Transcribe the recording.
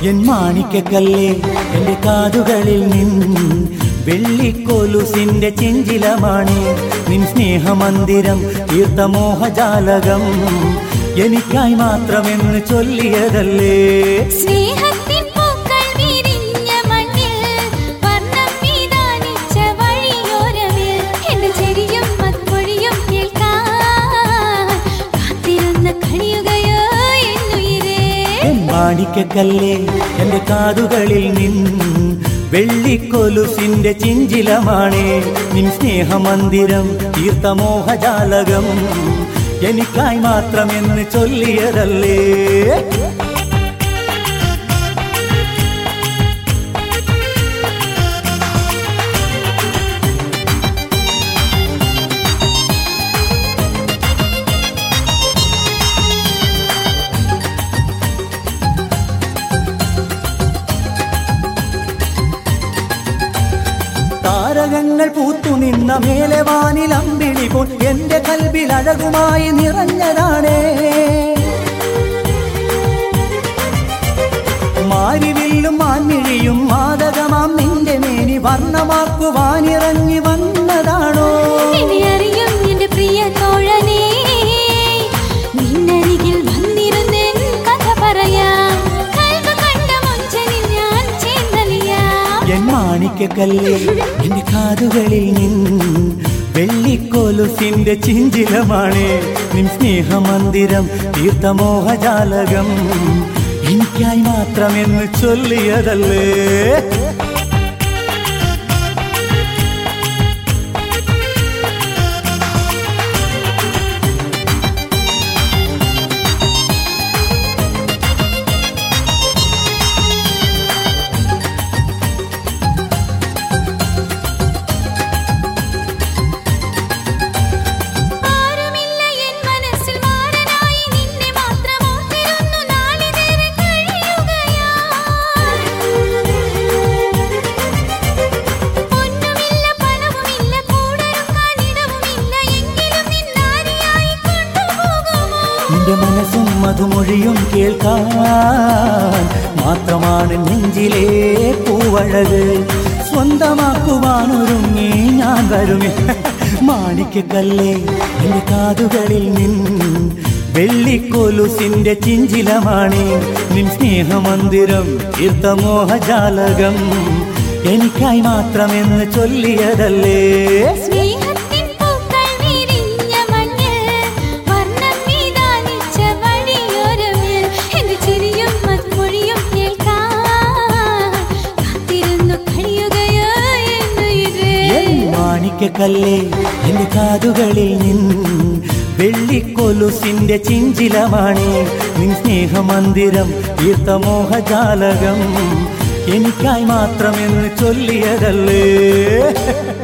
N മാണിക്കക്കല്ലേ എന്റെ കാതുകളിൽ നിന്ന് വെള്ളിക്കോലുസിന്റെ ചെഞ്ചിലമാണ് നിൻ സ്നേഹമന്ദിരം തീർത്ത മോഹജാലകം എനിക്കായി മാത്രമെന്ന് ചൊല്ലിയതല്ലേ സ്നേഹത്തിൻ പൂക്കൾ വിരിഞ്ഞ മണ്ണിൽ വർണ്ണം വിധാനിച്ച വഴിയോരമിൽ എന്റെ ചെരിയും മത്മൊഴിയും കേൾക്കാൻ കാത്തിരുന്ന് കഴിയുകയോ എന്നുയിരേ എൻ മാണിക്കക്കല്ലേ എന്റെ കാതുകളിൽ നിന്ന് വെള്ളിക്കൊലുസിന്റെ ചിഞ്ചിലമാണ് നിൻ സ്നേഹമന്ദിരം തീർത്ത മോഹജാലകം എനിക്കായി മാത്രമെന്ന് ചൊല്ലിയതല്ലേ താരകങ്ങൾ പൂത്തുനിന്ന മേലെ വാനിൽ അമ്പിളി പോൽ എന്റെ കൽവിൽ അഴകുമായി നിറഞ്ഞതാണേ മാരിവില്ലും മാൻമിഴിയും മാതകമാം നിന്റെ മേനി വർണ്ണമാക്കുവാനിറങ്ങി വന്നതാണോ എന്നെ അറിയും എന്റെ പ്രിയ തോഴനേ നിന്നരികിൽ വന്നിരുന്നെൻ കഥ പറയാം കൽവ് കണ്ട മുഞ്ചനിൽ ഞാൻ ചേർന്നലിയാം എൻ മാണിക്കക്കല്ലേ എന്റെ കാതുകളിൽ നിന്ന് വെള്ളിക്കോലുസിന്റെ ചിഞ്ചിലമാണ് നിൻ സ്നേഹമന്ദിരം തീർത്ത മോഹജാലകം എനിക്കായി മാത്രമെന്ന് ചൊല്ലിയതല്ലേ ആരുമില്ല എൻ മനസ്സിൽ മാറനായി നിന്നെ മാത്രം ഓർത്തിരുന്നു നാളിതേറെ കഴിയുകയായി പൊന്നുമില്ല പണവുമില്ല കൂടൊരുക്കാൻ ഇടവുമില്ല എങ്കിലും നിന്നാരിയായി കൊണ്ടുപോകുമോ നിന്റെ മനസ്സും മധുമൊഴിയും കേൾക്കാൻ മാത്രമാണ് നെഞ്ചിലെ പൂവഴക് സ്വന്തമാക്കുവാനൊരുങ്ങി ഞാൻ വരുമേ മാണിക്കക്കല്ലേ എന്റെ കാതുകളിൽ നിന്ന് വെള്ളിക്കൊലുസിന്റെ ചിഞ്ചിലമാണ് നിൻ സ്നേഹമന്ദിരം തീർത്ത മോഹജാലകം എനിക്കായി മാത്രമെന്ന് ചൊല്ലിയതല്ലേ സ്നേഹത്തിൻ പൂക്കൾ വിരിഞ്ഞ മണ്ണിൽ വർണ്ണം വിധാനിച്ച വഴിയോരമിൽ എന്റെ ചിരിയും മത്മൊഴിയും കേൾക്കാൻ കാത്തിരുന്നു കഴിയുകയോ എന്നുയിരേ എൻ മാണിക്കക്കല്ലേ എന്റെ കാതുകളിൽ നിന്ന് വെള്ളിക്കൊലുസിന്റെ ചിഞ്ചിലമാണ് നിൻ സ്നേഹമന്ദിരം തീർത്ത മോഹജാലകം എനിക്കായി മാത്രമെന്ന് ചൊല്ലിയതല്ലേ